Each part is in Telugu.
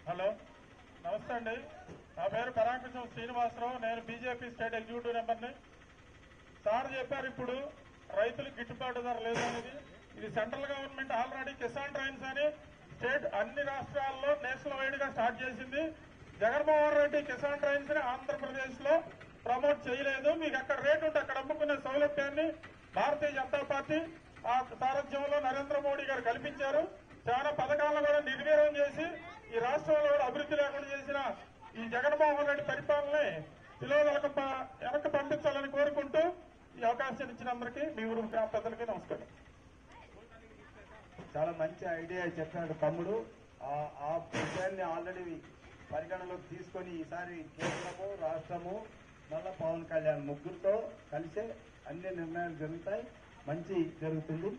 హలో నమస్తే అండి నా పేరు పరాంకుశం శ్రీనివాసరావు నేను బీజేపీ స్టేట్ ఎగ్జిక్యూటివ్ నెంబర్ని సార్ చెప్పారు ఇప్పుడు రైతులకు గిట్టుబాటు ధర లేదు అనేది ఇది central government already Kisan trains అని స్టేట్ అన్ని రాష్ట్రాల్లో నేషనల్ వైడ్ గా స్టార్ట్ చేసింది జగన్మోహన్ రెడ్డి కిసాన్ ట్రైన్స్ ని ఆంధ్రప్రదేశ్ లో ప్రమోట్ చేయలేదు మీకు ఎక్కడ రేటు ఉంటే అక్కడ అమ్ముకునే సౌలభ్యాన్ని భారతీయ జనతా పార్టీ ఆ సారథ్యంలో నరేంద్ర మోడీ గారు కల్పించారు చాలా పథకాలను కూడా నిర్వీర్యం చేసి ఈ రాష్ట్రంలో కూడా అభివృద్ధి లేకుండా చేసిన ఈ జగన్మోహన్ రెడ్డి పరిపాలనని పిల్లలకు వెనక్కి పంపించాలని కోరుకుంటూ ఈ అవకాశం ఇచ్చినందరికీ మీ ఊరు పెద్దలకి నమస్కారం చాలా మంచి ఐడియా చెప్పాడు తమ్ముడు ఆ- ఆ విషయాన్ని ఆల్రెడీ పరిగణలోకి తీసుకొని ఈసారి కేంద్రము రాష్ట్రము మళ్ళా పవన్ కళ్యాణ్ ముగ్గురితో కలిసే అన్ని నిర్ణయాలు జరుగుతాయి మంచి జరుగుతుంది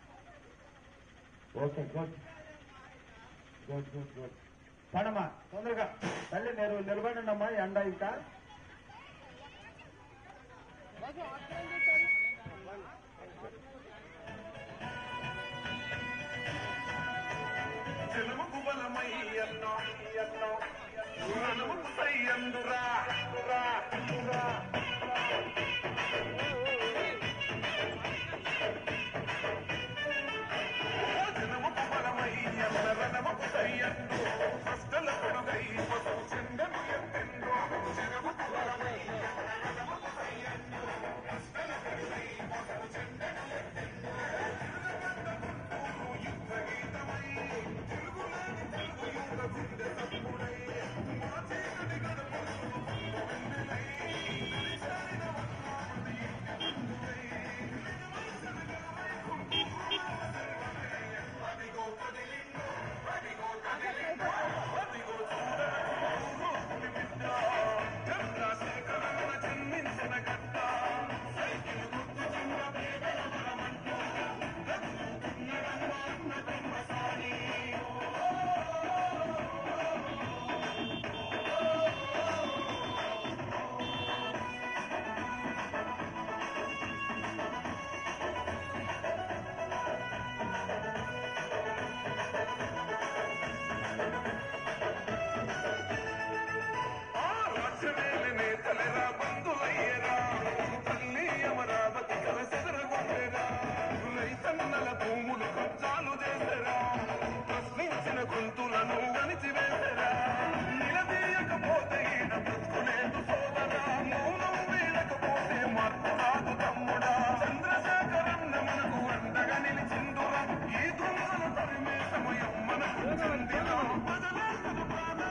okay good good good good పడమ్మా తొందరగా తల్లి నేను నిలబడండమ్మా ఎండ ఇంకా తెలుగు బలమై అన్నో అన్నో నలుగు సై అందురా రా, రా. తెలుగు బలమై అన్న రణముకు సై అందు స్పష్టల పెడుగై పసుపు చెండను ఎంతెందో తెలుగు బలమై అన్న రణముకు సై అందు స్పష్టల పెడుగై పసుపు చెండను ఎంతెందో యుద్ధ గీతమై తెలుగులేని తెలుగు యుద్ధ గుండె తప్పుడై మా చీకటి గడపలు వెన్నెలై నడిచారిన వన్నామది అదిగో కదిలిందో అదిగో కదిలిందో అదిగో చూడనూరు పులిబిడ్డ చంద్రశేఖరన్న జన్మించిన గడ్డ సైకిల్ గుర్తుచున్న పేదల బలమంటూ ఆ రాజ్యమేలి నేతలెరా బంధువయ్యరా తల్లి అమరావతి కల చెదరగొట్టెరా రైతన్నల భూములు కబ్జాలు చేసెరా ప్రశ్నించిన గొంతులను అణిచివేసెరా నిలదీయకపోతే ఈడ బ్రతుకులేదు సోదరా మౌనం వీడకపోతే మార్పు రాదు తమ్ముడా చంద్రశేఖరన్న మనకు అండగా నిలిచిందురా ఈ దొంగల తరిమే సమయం మనకు చెందిన ప్రజలందరూ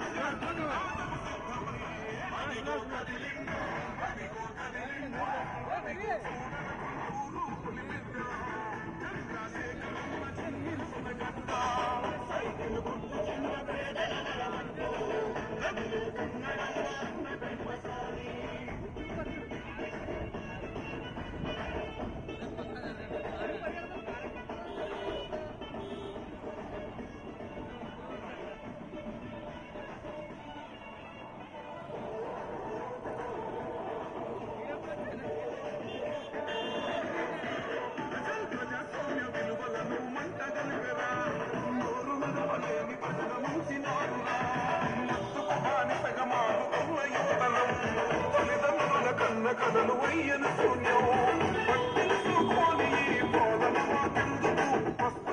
ప్రజాస్వామ్య విలువలను మంటగలిపెరా నోరు మెదవలేని ప్రజల ముంచినారురా మత్తుకు బానిసగా మారుతున్న యువతలం తల్లిదండ్రుల కన్న కథలు వయ్యను శూన్యం పట్టించుకోని ఈ పోలన మాకెందుకు పసుపు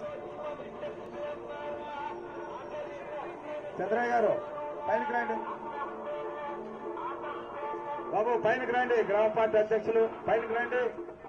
చంద్రయ్య గారు పైనకి రండి బాబు పైనకి రండి గ్రామ పార్టీ అధ్యక్షులు పైనకి రండి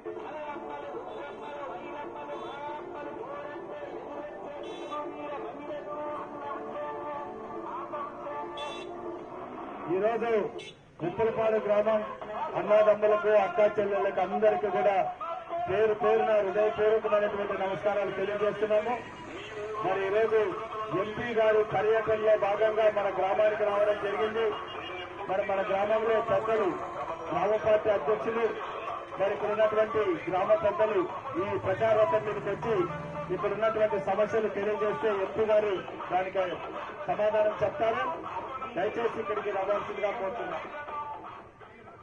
ఈరోజు ఉప్పలపాడు గ్రామం అన్నదమ్ములకు అక్కా చెల్లెళ్ళకు అందరికీ కూడా పేరు పేరున హృదయపూర్వకమైనటువంటి నమస్కారాలు తెలియజేస్తున్నాము మరి ఈరోజు ఎంపీ గారు పర్యటనలో భాగంగా మన గ్రామానికి రావడం జరిగింది మరి మన గ్రామంలో పెద్దలు గ్రామ పార్టీ అధ్యక్షులు మరి ఇక్కడ ఉన్నటువంటి గ్రామ పెద్దలు ఈ ప్రచారథం మీదకి వచ్చి ఇక్కడ ఉన్నటువంటి సమస్యలు తెలియజేస్తే ఎంపీ గారు దానికి సమాధానం చెప్తారు దయచేసి ఇక్కడికి రావాల్సిందిగా కోరుతున్నాను